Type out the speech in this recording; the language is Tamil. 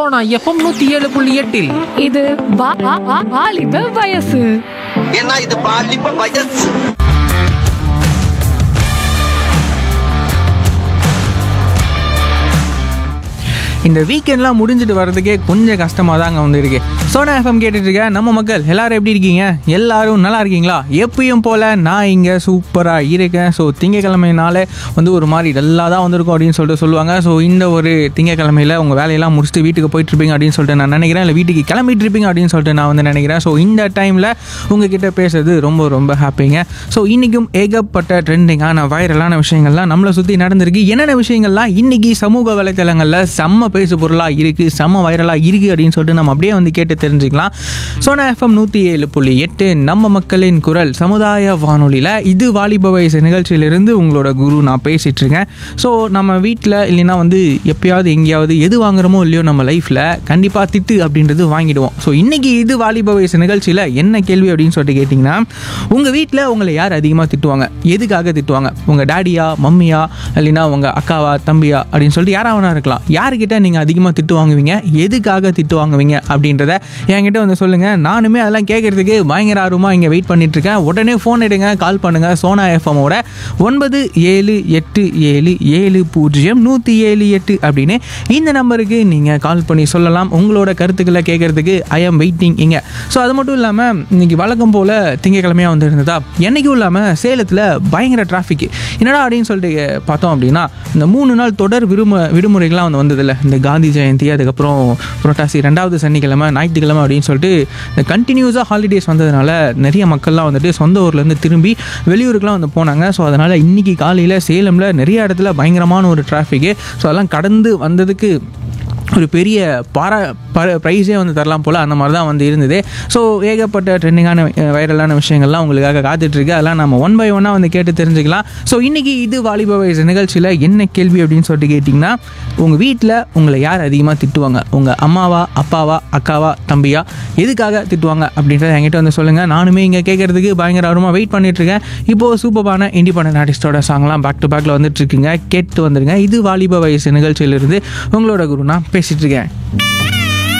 சோனா எஃப்எம் நூத்தி ஏழு புள்ளி எட்டில் இது வா- வா- வா- வாலிப வயசு ஏன்னா இது பாலிப்ப வயசு இந்த வீக்கெண்ட்லாம் முடிஞ்சிட்டு வர்றதுக்கே கொஞ்சம் கஷ்டமாக தாங்க வந்து இருக்கு சோனா எஃப்எம் கேட்டுட்டு இருக்க நம்ம மக்கள் எல்லாரும் எப்படி இருக்கீங்க எல்லாரும் நல்லா இருக்கீங்களா எப்பயும் போல் நான் இங்கே சூப்பராக இருக்கேன் ஸோ திங்கக்கிழமைனால வந்து ஒரு மாதிரி டல்லாக தான் வந்திருக்கும் அப்படின்னு சொல்லிட்டு சொல்லுவாங்க ஸோ இந்த ஒரு திங்கக்கிழமையில் உங்கள் வேலையெல்லாம் முடிச்சுட்டு வீட்டுக்கு போயிட்டு இருப்பீங்க அப்படின்னு சொல்லிட்டு நான் நினைக்கிறேன் இல்லை வீட்டுக்கு கிளம்பிட்டு இருப்பீங்க அப்படின்னு சொல்லிட்டு நான் வந்து நினைக்கிறேன் ஸோ இந்த டைமில் உங்ககிட்ட பேசுறது ரொம்ப ரொம்ப ஹாப்பிங்க ஸோ இன்றைக்கும் ஏகப்பட்ட ட்ரெண்டிங்கான வைரலான விஷயங்கள்லாம் நம்மளை சுற்றி நடந்திருக்கு என்னென்ன விஷயங்கள்லாம் இன்னைக்கு சமூக வலைத்தளங்களில் செம்ம பேசு பொருளாக இருக்குது செம்ம வைரலாக இருக்குது அப்படின்னு சொல்லிட்டு நம்ம அப்படியே வந்து கேட்டு தெரிஞ்சுக்கலாம் சோனா எஃப்எம் நூற்றி ஏழு புள்ளி எட்டு நம்ம மக்களின் குரல் சமுதாய வானொலியில் இது வாலிப வயசு நிகழ்ச்சியிலிருந்து உங்களோட குரு நான் பேசிகிட்டு இருக்கேன் ஸோ நம்ம வீட்டில் இல்லைன்னா வந்து எப்பயாவது எங்கேயாவது எது வாங்குறோமோ இல்லையோ நம்ம லைஃப்பில் கண்டிப்பாக திட்டு அப்படின்றது வாங்கிடுவோம் ஸோ இன்றைக்கி இது வாலிப வயசு நிகழ்ச்சியில் என்ன கேள்வி அப்படின்னு சொல்லிட்டு கேட்டிங்கன்னா உங்கள் வீட்டில் உங்களை யார் அதிகமாக திட்டுவாங்க எதுக்காக திட்டுவாங்க உங்கள் டேடியா மம்மியா இல்லைன்னா உங்கள் அக்காவா தம்பியா அப்படின்னு சொல்லிட்டு யாராக வேணா இருக்கலாம் யாருக்கிட்ட நீங்கள் அதிகமாக திட்டு வாங்குவீங்க எதுக்காக திட்டு வாங்குவீங்க அப்படின்றத என்கிட்ட வந்து சொல்லுங்கள் நானுமே அதெல்லாம் கேட்குறதுக்கு பயங்கர ஆர்வமாக இங்கே வெயிட் பண்ணிட்டு இருக்கேன் உடனே ஃபோன் எடுங்க கால் பண்ணுங்கள் சோனா எஃப்எம்மோட ஒன்பது ஏழு எட்டு ஏழு ஏழு பூஜ்ஜியம் நூற்றி ஏழு எட்டு அப்படின்னு இந்த நம்பருக்கு நீங்கள் கால் பண்ணி சொல்லலாம் உங்களோட கருத்துக்களை கேட்குறதுக்கு ஐ ஆம் வெயிட்டிங் இங்கே ஸோ அது மட்டும் இல்லாமல் இன்னைக்கு வழக்கம் போல் திங்கக்கிழமையாக வந்து இருந்ததா என்றைக்கும் இல்லாமல் சேலத்தில் பயங்கர டிராஃபிக் என்னடா அப்படின்னு சொல்லிட்டு பார்த்தோம் அப்படின்னா இந்த மூணு நாள் தொடர் விடுமு விடுமுறைகள்லாம் வந்து வந்ததில்ல இந்த காந்தி ஜெயந்தி அதுக்கப்புறம் புரட்டாசி ரெண்டாவது சனிக்கிழமை ஞாயிற்றுக்கிழமை அப்படின்னு சொல்லிட்டு இந்த கண்டினியூஸாக ஹாலிடேஸ் வந்ததுனால நிறைய மக்கள்லாம் வந்துட்டு சொந்த ஊர்லேருந்து திரும்பி வெளியூருக்குலாம் வந்து போனாங்க ஸோ அதனால் இன்றைக்கி காலையில் சேலமில் நிறைய இடத்துல பயங்கரமான ஒரு டிராஃபிக்கு ஸோ அதெல்லாம் கடந்து வந்ததுக்கு ஒரு பெரிய பாரா ப்ரைஸே வந்து தரலாம் போல் அந்த மாதிரி தான் வந்து இருந்தது ஸோ ஏகப்பட்ட ட்ரெண்டிங்கான வைரலான விஷயங்கள்லாம் உங்களுக்காக காத்துட்ருக்கு அதெல்லாம் நம்ம ஒன் பை ஒன்னாக வந்து கேட்டு தெரிஞ்சுக்கலாம் ஸோ இன்றைக்கி இது வாலிப வயசு நிகழ்ச்சியில் என்ன கேள்வி அப்படின்னு சொல்லிட்டு கேட்டிங்கன்னா உங்கள் வீட்டில் உங்களை யார் அதிகமாக திட்டுவாங்க உங்கள் அம்மாவா அப்பாவா அக்காவா தம்பியா எதுக்காக திட்டுவாங்க அப்படின்றத என்கிட்ட வந்து சொல்லுங்கள் நானுமே இங்கே கேட்குறதுக்கு பயங்கர ஆர்வமாக வெயிட் பண்ணிட்டுருக்கேன் இப்போது சூப்பரான இண்டிபெண்டன்ட் ஆர்டிஸ்டோட சாங்லாம் பேக் டு பேக்கில் வந்துட்டுருக்குங்க கேட்டு வந்துடுங்க இது வாலிப வயசு நிகழ்ச்சியிலிருந்து உங்களோட குரு நான் பேசிகிட்டு இருக்கேன்